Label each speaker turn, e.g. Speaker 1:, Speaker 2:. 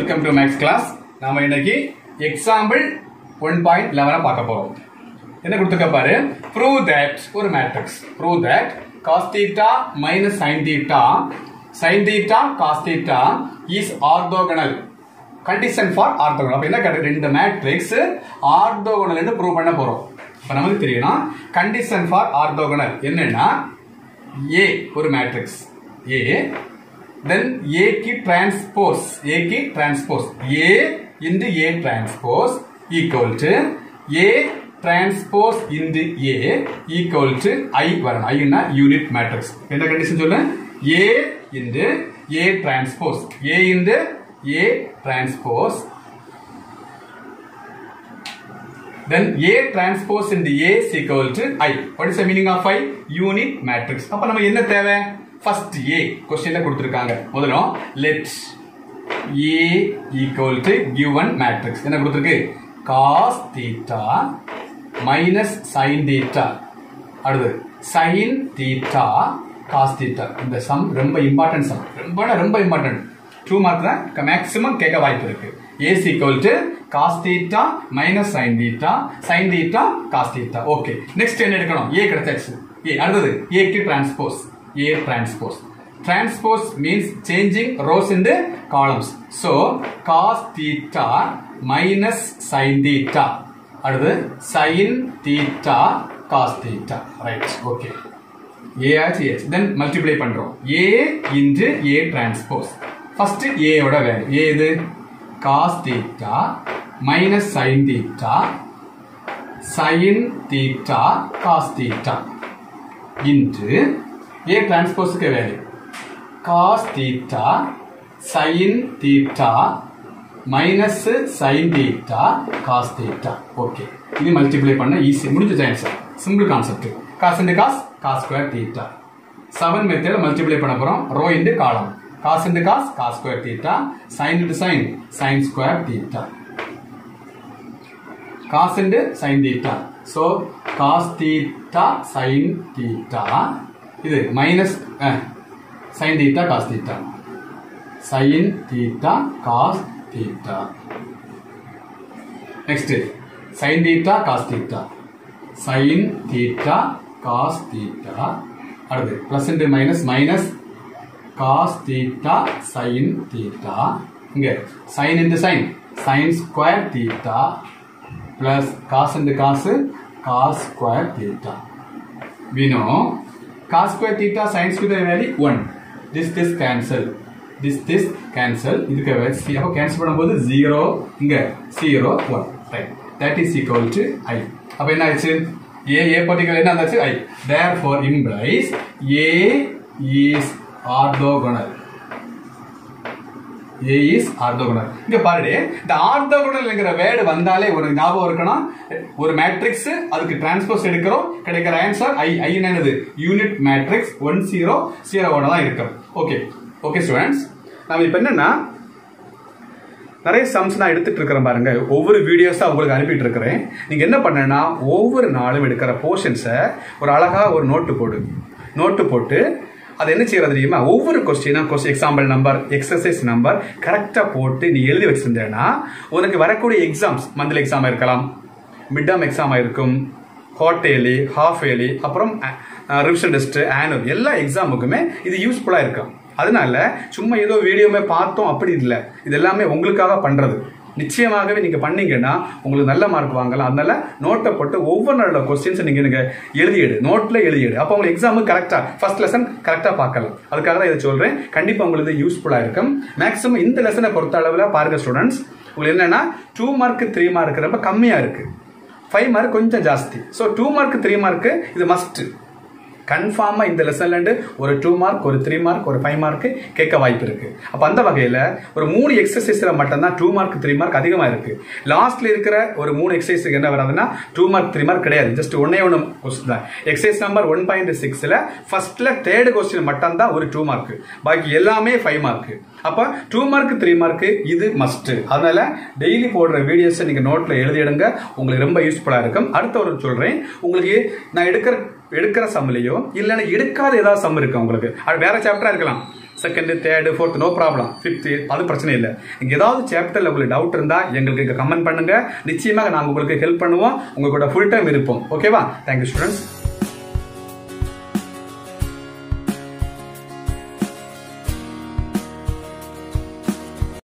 Speaker 1: Welcome to maths class நாம இன்னைக்கு example one point லெவனை பார்க்க போறோம் என்ன கொடுத்துருக்க பாரு ப்ரூவ் தட் ஒரு matrix prove that cos theta minus sine theta sine theta cos theta is orthogonal condition for orthogonal அப்ப என்ன கேட்டு ரெண்டு மேட்ரிக்ஸ் ஆர்த்தோகனல் ப்ரூவ் பண்ண போறோம் இப்ப நமக்கு தெரியணும் கண்டிஷன் ஃபார் ஆர்த்தோகனல் என்னன்னா ஏ ஒரு மேட்ரிக்ஸ் ஏ then A की transpose A की transpose A into A transpose equal to A transpose into A equal to I வரணும் I னா unit matrix என்ன கண்டிஷன் சொல்லு A into A transpose A into A transpose then A transpose into A is equal to I. What is the meaning of I? Unit matrix. அப்ப நம்ம என்ன தேவை first ஏ கொஸ்டின்ல கொடுத்திருக்காங்க முதல்ல let A equal to given matrix என்ன கொடுத்திருக்கு cos theta minus sine theta அடுத்து சைன் தீட்டா காஸ் தீட்டா இந்த சம் ரொம்ப இம்பார்ட்டன்ட் சம் ரொம்ப ரொம்ப இம்பார்ட்டன்ட் டூ மார்க் தான் மேக்ஸிமம் கேட்க வாய்ப்பு இருக்கு A's equal to cos theta minus sine theta sine theta cos theta okay next என்ன எடுக்கணும் ஏ கிடைச்சாச்சு ஏ அடுத்தது ஏக்கு transpose A transpose. Transpose means changing rows into columns. So, cos theta minus sin theta. அடுத்து sin theta cos theta. Right. Okay. A ஆச்சு A. Then multiply பண்றோம். A into A transpose. First A ஓட value. A இது cos theta minus sin theta sin theta cos theta into A டிரான்ஸ்போஸுக்கு value cos theta sine theta minus sine theta cos theta okay இது multiply பண்ண easy முடிஞ்ச answer simple concept cos into cos cos square theta seven method multiply பண்ண போறோம் row into column cos into cos cos square theta sine into sine sine square theta cos into sine theta so cos theta sine theta இது minus sine theta cos theta sine theta cos theta next sign theta cos theta sine theta cos theta அடுத்து plus into minus minus cos theta sine theta இங்க sine into sine sine square theta plus cos into cos cos square theta we know cos square theta sin square value 1 this this cancel this this cancel இதுக்கு value அப்போ cancel பண்ணும்போது 0 இங்க 0 1 right that is equal to i அப்ப என்ன ஆச்சு a a particular என்ன ஆச்சு i therefore implies a is orthogonal A is orthogonal இங்க பாருடே இந்த ஆர்த்தோகனல்ங்கிற வேர்டு வந்தாலே ஒரு ஞாபகம் இருக்கணும் ஒரு மேட்ரிக்ஸ் அதுக்கு டிரான்ஸ்போஸ் எடுக்கிறோம் கிடைக்கிற ஆன்சர் ஐ ஐ என்னது unit matrix one zero zero one தான் இருக்கும் ஓகே ஓகே ஸ்டூடெண்ட்ஸ் நம்ம இப்போ என்னன்னா நிறைய சம்ஸ் நான் எடுத்துட்டு இருக்கிறேன் பாருங்க ஒவ்வொரு வீடியோஸா உங்களுக்கு அனுப்பிட்டு இருக்கிறேன் நீங்க என்ன பண்ணனா ஒவ்வொரு நாளும் எடுக்கிற போர்ஷன்ஸை ஒரு அழகா ஒரு நோட்டு போடு நோட்டு போட்டு அது என்ன செய்யறது தெரியுமா ஒவ்வொரு கொஸ்டினா question example number exercise number கரெக்டாக போட்டு நீ எழுதி வச்சிருந்தேன்னா உனக்கு வரக்கூடிய எக்ஸாம்ஸ் மந்த்லி எக்ஸாம் இருக்கலாம் மிட் டேர்ம் எக்ஸாம் இருக்கும் ஹாட் ஏலி ஹாஃப் ஏலி அப்புறம் ரிவிஷன் டெஸ்ட் ஆனுவல் எல்லா எக்ஸாமுக்குமே இது யூஸ்ஃபுல்லாக இருக்கும் அதனால சும்மா ஏதோ வீடியோமே பார்த்தோம் அப்படி இல்லை இது எல்லாமே உங்களுக்காக பண்ணுறது நிச்சயமாகவே நீங்க பண்ணீங்கன்னா உங்களுக்கு நல்ல மார்க் வாங்கலாம் அதனால நோட்டை போட்டு ஒவ்வொரு நாளோட கொஸ்டின்ஸ் நீங்க நீங்க எழுதிடு நோட்ல எழுதிடு அப்போ உங்களுக்கு எக்ஸாமு கரெக்டா ஃபர்ஸ்ட் லெசன் கரெக்டா பார்க்கலாம் அதுக்காக தான் இதை சொல்றேன் கண்டிப்பா உங்களுக்கு யூஸ்ஃபுல்லா இருக்கும் மேக்ஸிமம் இந்த லெசனை பொறுத்த அளவில் பாருங்க ஸ்டூடெண்ட்ஸ் உங்களுக்கு என்னன்னா டூ மார்க் த்ரீ மார்க் ரொம்ப கம்மியா இருக்கு ஃபைவ் மார்க் கொஞ்சம் ஜாஸ்தி so two mark three mark இது மஸ்ட் கன்ஃபார்மா இந்த லெசன்ல ஒரு டூ மார்க் ஒரு த்ரீ மார்க் ஒரு ஃபைவ் மார்க் கேட்க வாய்ப்பு இருக்கு அப்ப அந்த வகையில ஒரு மூணு எக்ஸசைஸ்ல மட்டும்தான் டூ மார்க் த்ரீ மார்க் அதிகமா இருக்கு லாஸ்ட்ல இருக்கிற ஒரு மூணு எக்ஸசைஸ் என்ன வராதுன்னா டூ மார்க் த்ரீ மார்க் கிடையாது ஜஸ்ட் ஒன்னே ஒன்று கொஸ்டின் தான் எக்ஸசைஸ் நம்பர் ஒன் பாயிண்ட் சிக்ஸ்ல ஃபர்ஸ்ட்ல தேர்ட் கொஸ்டின் மட்டும் தான் ஒரு டூ மார்க் பாக்கி எல்லாமே ஃபைவ் மார்க் அப்ப டூ மார்க் த்ரீ மார்க் இது மஸ்ட் அதனால டெய்லி போடுற வீடியோஸை நீங்க நோட்ல எழுதிடுங்க உங்களுக்கு ரொம்ப யூஸ்ஃபுல்லா இருக்கும் அடுத்த ஒரு சொல்றேன் உங்களுக்கு நான் எடுக்கிற எடுக்கிற சம்லையோ இல்லைன்னா எடுக்காத ஏதாவது சம் இருக்கு உங்களுக்கு அது வேற சாப்டரா இருக்கலாம் second third fourth no problem fifth அது பிரச்சனை இல்லை நீங்கள் ஏதாவது சாப்டரில் உங்களுக்கு டவுட் இருந்தால் எங்களுக்கு கமெண்ட் பண்ணுங்க நிச்சயமாக நாங்கள் உங்களுக்கு ஹெல்ப் பண்ணுவோம் உங்க கூட ஃபுல் டைம் இருப்போம் ஓகேவா தேங்க்யூ ஸ்டூடெண்ட்ஸ்